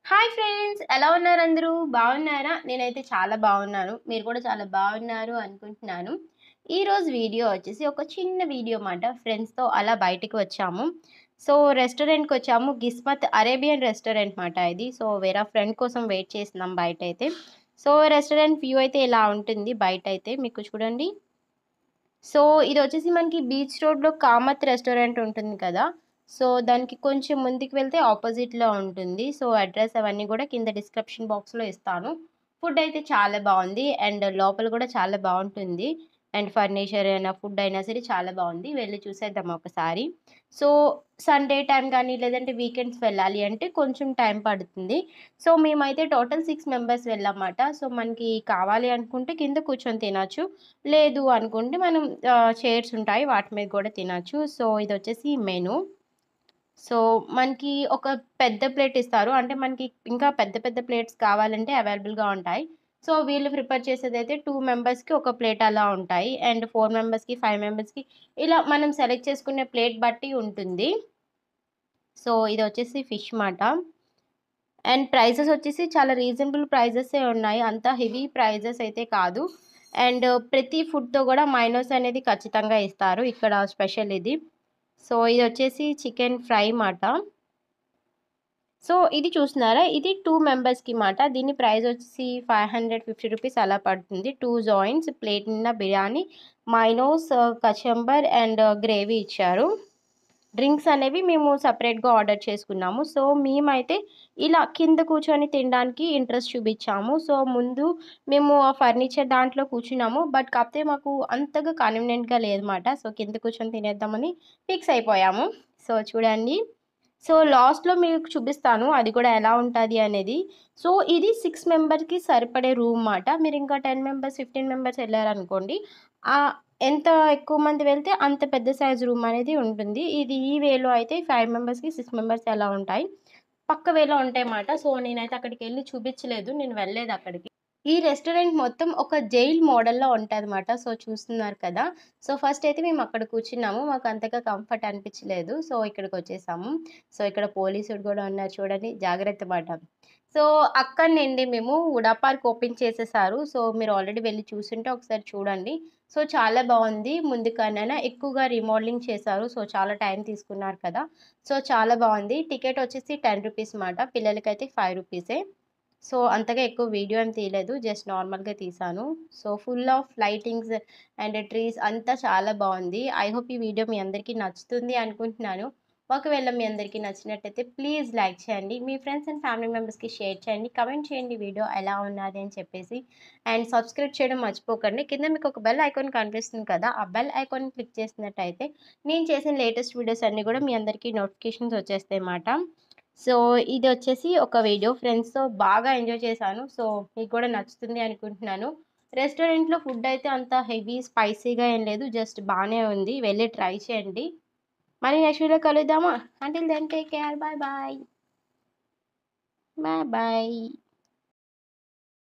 hi friends ఎలా ఉన్నారు అందరూ బాగున్నారా నేనైతే చాలా బాగున్నాను మీరు కూడా చాలా బాగున్నారు అనుకుంటున్నాను ఈరోజు వీడియో వచ్చేసి ఒక చిన్న వీడియో మాట ఫ్రెండ్స్తో అలా బయటికి వచ్చాము సో రెస్టారెంట్కి వచ్చాము గిస్మత్ అరేబియన్ రెస్టారెంట్ మాట ఇది సో వేరే ఫ్రెండ్ కోసం వెయిట్ చేస్తున్నాం బయట అయితే సో రెస్టారెంట్ వ్యూ అయితే ఇలా ఉంటుంది బయట అయితే మీకు చూడండి సో ఇది వచ్చేసి మనకి బీచ్ రోడ్లో కామత్ రెస్టారెంట్ ఉంటుంది కదా సో దానికి కొంచెం ముందుకు వెళ్తే ఆపోజిట్లో ఉంటుంది సో అడ్రస్ అవన్నీ కూడా కింద డిస్క్రిప్షన్ బాక్స్లో ఇస్తాను ఫుడ్ అయితే చాలా బాగుంది అండ్ లోపల కూడా చాలా బాగుంటుంది అండ్ ఫర్నిచర్ అయినా ఫుడ్ అయినా సరే చాలా బాగుంది వెళ్ళి చూసేద్దాం ఒకసారి సో సండే టైం కానీ లేదంటే వీకెండ్స్ వెళ్ళాలి అంటే కొంచెం టైం పడుతుంది సో మేమైతే టోటల్ సిక్స్ మెంబర్స్ వెళ్ళామన్నమాట సో మనకి కావాలి అనుకుంటే కింద కూర్చొని తినచ్చు లేదు అనుకుంటే మనం చైర్స్ ఉంటాయి వాటి మీద కూడా తినచ్చు సో ఇది వచ్చేసి మెను సో మనకి ఒక పెద్ద ప్లేట్ ఇస్తారు అంటే మనకి ఇంకా పెద్ద పెద్ద ప్లేట్స్ కావాలంటే అవైలబుల్గా ఉంటాయి సో వీళ్ళు ప్రిపేర్ చేసేది అయితే టూ మెంబర్స్కి ఒక ప్లేట్ అలా ఉంటాయి అండ్ ఫోర్ మెంబర్స్కి ఫైవ్ మెంబర్స్కి ఇలా మనం సెలెక్ట్ చేసుకునే ప్లేట్ బట్టి ఉంటుంది సో ఇది వచ్చేసి ఫిష్ మాట అండ్ ప్రైజెస్ వచ్చేసి చాలా రీజనబుల్ ప్రైజెసే ఉన్నాయి అంత హెవీ ప్రైజెస్ అయితే కాదు అండ్ ప్రతి ఫుడ్తో కూడా మైనస్ అనేది ఖచ్చితంగా ఇస్తారు ఇక్కడ స్పెషల్ ఇది సో ఇది వచ్చేసి చికెన్ ఫ్రై మాట సో ఇది చూస్తున్నారా ఇది టూ మెంబర్స్కి మాట దీని ప్రైస్ వచ్చేసి ఫైవ్ హండ్రెడ్ ఫిఫ్టీ రూపీస్ అలా పడుతుంది టూ జాయింట్స్ ప్లేట్ నిన్న బిర్యానీ మైనోస్ కచంబర్ అండ్ గ్రేవీ ఇచ్చారు డ్రింక్స్ అనేవి మేము సపరేట్గా ఆర్డర్ చేసుకున్నాము సో మేమైతే ఇలా కింద కూర్చొని తినడానికి ఇంట్రెస్ట్ చూపించాము సో ముందు మేము ఆ ఫర్నిచర్ దాంట్లో కూర్చున్నాము బట్ కాకపోతే మాకు అంతగా కన్వీనియంట్గా లేదన్నమాట సో కింద కూర్చొని తినేద్దామని ఫిక్స్ అయిపోయాము సో చూడండి సో లాస్ట్లో మీకు చూపిస్తాను అది కూడా ఎలా ఉంటుంది అనేది సో ఇది సిక్స్ మెంబర్కి సరిపడే రూమ్ మాట మీరు ఇంకా టెన్ మెంబర్స్ ఫిఫ్టీన్ మెంబర్స్ వెళ్ళారనుకోండి ఎంత ఎక్కువ మంది వెళ్తే అంత పెద్ద సైజ్ రూమ్ అనేది ఉంటుంది ఇది ఈ వేలో అయితే ఫైవ్ మెంబర్స్కి సిక్స్ మెంబర్స్ ఎలా ఉంటాయి పక్క వేలో ఉంటాయన్నమాట సో నేనైతే అక్కడికి వెళ్ళి చూపించలేదు నేను వెళ్ళలేదు అక్కడికి ఈ రెస్టారెంట్ మొత్తం ఒక జైల్ మోడల్లో ఉంటుంది అనమాట సో చూస్తున్నారు కదా సో ఫస్ట్ అయితే మేము అక్కడ కూర్చున్నాము మాకు అంతగా కంఫర్ట్ అనిపించలేదు సో ఇక్కడికి వచ్చేసాము సో ఇక్కడ పోలీసుడు కూడా ఉన్నారు చూడండి జాగ్రత్త పడ్డాం సో అక్కడ నుండి మేము ఉడా పార్క్ ఓపెన్ చేసేసారు సో మీరు ఆల్రెడీ వెళ్ళి చూస్తుంటే ఒకసారి చూడండి సో చాలా బాగుంది ముందు కన్నా ఎక్కువగా రీమోడలింగ్ చేశారు సో చాలా టైం తీసుకున్నారు కదా సో చాలా బాగుంది టికెట్ వచ్చేసి టెన్ రూపీస్ మాట పిల్లలకైతే ఫైవ్ రూపీసే సో అంతగా ఎక్కువ వీడియో ఏం తీయలేదు జస్ట్ నార్మల్గా తీసాను so full of lightings and trees అంతా చాలా బాగుంది ఐ హోప్ ఈ వీడియో మీ అందరికీ నచ్చుతుంది అనుకుంటున్నాను ఒకవేళ మీ అందరికీ నచ్చినట్టయితే ప్లీజ్ లైక్ చేయండి మీ ఫ్రెండ్స్ అండ్ ఫ్యామిలీ మెంబర్స్కి షేర్ చేయండి కమెంట్ చేయండి వీడియో ఎలా ఉన్నది అని చెప్పేసి అండ్ సబ్స్క్రైబ్ చేయడం మర్చిపోకండి కింద మీకు ఒక బెల్ ఐకాన్ కనిపిస్తుంది కదా ఆ బెల్ ఐకాన్ క్లిక్ చేసినట్టయితే నేను చేసిన లేటెస్ట్ వీడియోస్ అన్నీ కూడా మీ అందరికీ నోటిఫికేషన్స్ వచ్చేస్తాయి అన్నమాట సో ఇది వచ్చేసి ఒక వీడియో ఫ్రెండ్స్తో బాగా ఎంజాయ్ చేశాను సో మీకు కూడా నచ్చుతుంది అనుకుంటున్నాను రెస్టారెంట్లో ఫుడ్ అయితే అంత హెవీ స్పైసీగా ఏం లేదు జస్ట్ బాగానే ఉంది వెళ్ళి ట్రై చేయండి మరి నెక్స్ట్ వీడియో కలుద్దామా until then take care bye bye bye bye